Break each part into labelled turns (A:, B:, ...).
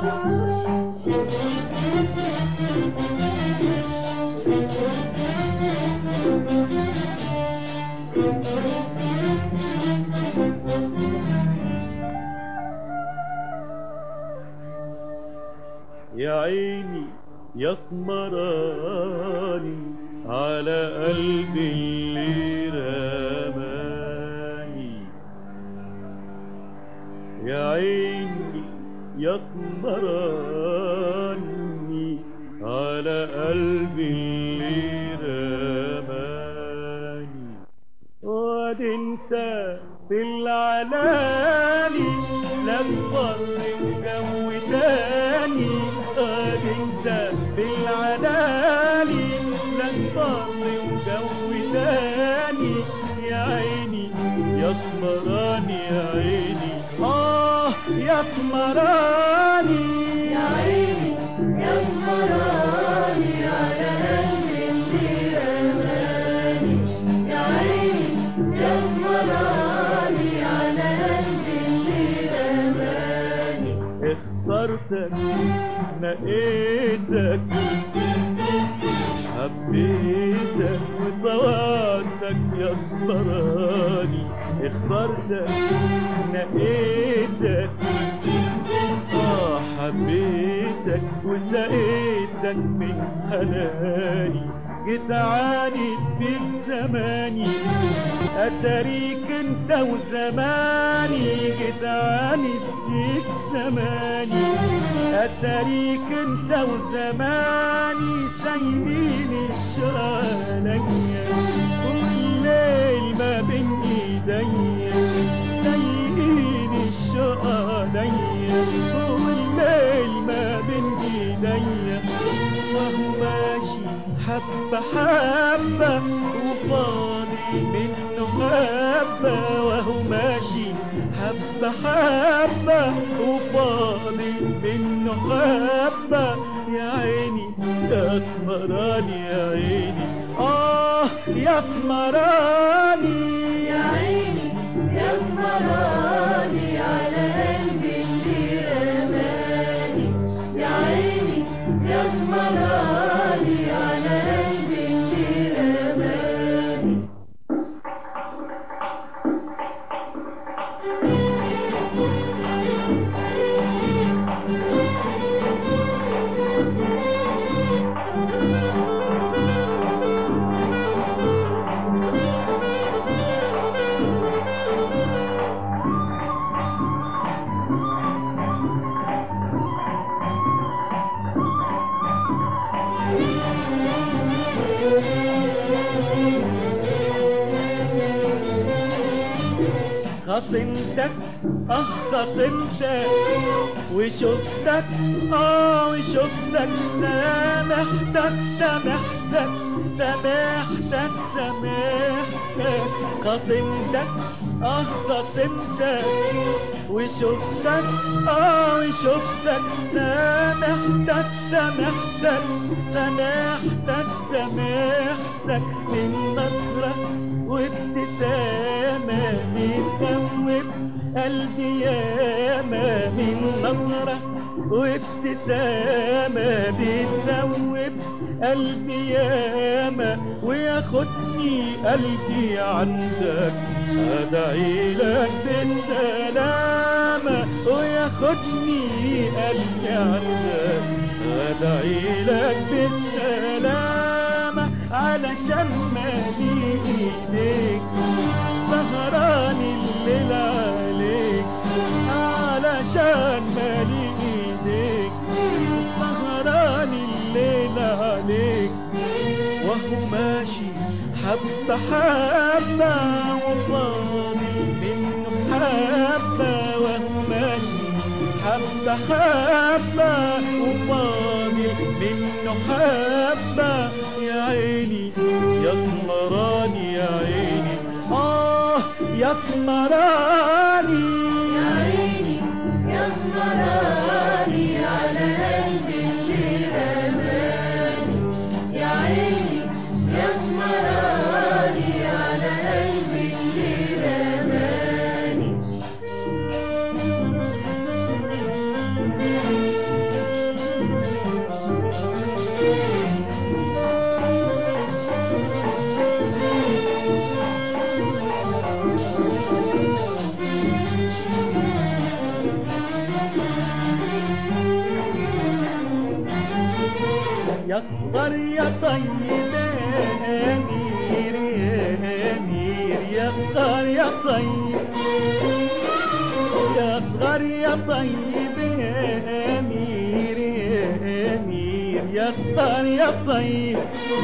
A: يا عيني يا اسمراني على قلبي اللي رماني يا عيني يا اسمراني على قلبي اللي رماني واد انت في العلالي لما وجو تاني واد انت في العلالي لما وجو تاني يا عيني يا اسمراني يا عيني اه يا اسمراني
B: يا عيني يا اسمراني على قلبي اللي رماني يا عيني يا اسمراني على قلبي اللي رماني
A: اخترتك نقيتك حبيتك وصواتك يا اسمراني اخترتك نقيتك اه حبيتك ولقيتك من حناني جيت عاني في زماني اتاريك انت وزماني جيت عاني في زماني اتاريك انت وزماني سايبين الشوالية والليل ما بين ايديا سايبين الشوالية والليل ما بين ايديا وهو ماشي حبة حبة وفاضي منه حبة وهو ماشي حبة حبة وفاضي منه حبة يا عيني يا اسمراني يا عيني آه يا اسمراني
B: يا عيني يا اسمراني على قلبي اللي رماني يا عيني يا اسمراني على قلبي اللي رماني
A: خصمتك اه خصمتك وشفتك اه وشفتك سامحتك سامحتك سامحتك سامحتك خصمتك اه خصمتك وشفتك اه وشفتك سامحتك سامحتك سامحتك سامحتك من نظرة وابتسامة بتذوب قلبي ياما من نظرة وابتسامة بتذوب قلبي ياما وياخدني قلبي عندك ادعي لك بالسلامة وياخدني قلبي عندك ادعي لك بالسلامة علشان مالي ايديك سهران الليل عليك علشان مالي ايديك سهران الليل عليك وهو ماشي حبة حبة وفاضي منه حبة وهو ماشي حبة حبة وفاضي منه حبة يا عيني يا اسمراني يا عيني آه يا اسمراني
B: يا عيني يا اسمراني على قلبي اللي رماني يا عيني يا اسمراني على قلبي اللي رماني
A: يا صغر يا طيب امير يا امير يا صغر يا طيب يا صغر يا طيب يا امير يا امير يا صغر يا طيب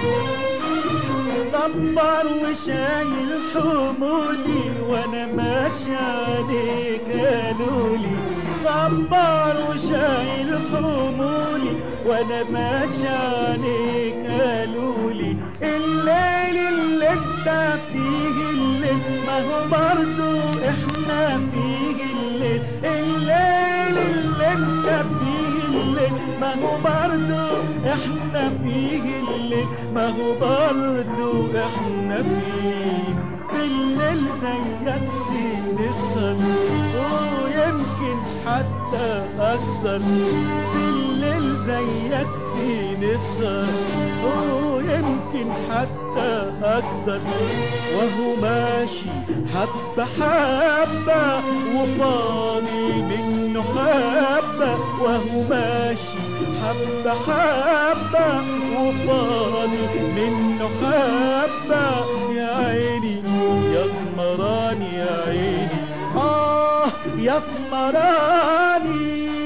A: دبر وشايل حمولي وانا ماشي عليك قالولي دبر وشايل حمولي وانا ماشي عليك قالولي الليل اللي انت فيه الليل ما هو برضو احنا فيه الليل الليل اللي انت فيه الليل ما هو برضو احنا فيه الليل ما هو برضو احنا فيه في الليل زيك نسهر ويمكن حتى اكثر في الليل زيك نسهر ويمكن حتى اكثر وهو ماشي حبة حبة وفاضي منه حبة وهو ماشي حبة حبة وفاضي منه حبة يا عيني يا اسمراني يا عيني آه يا اسمراني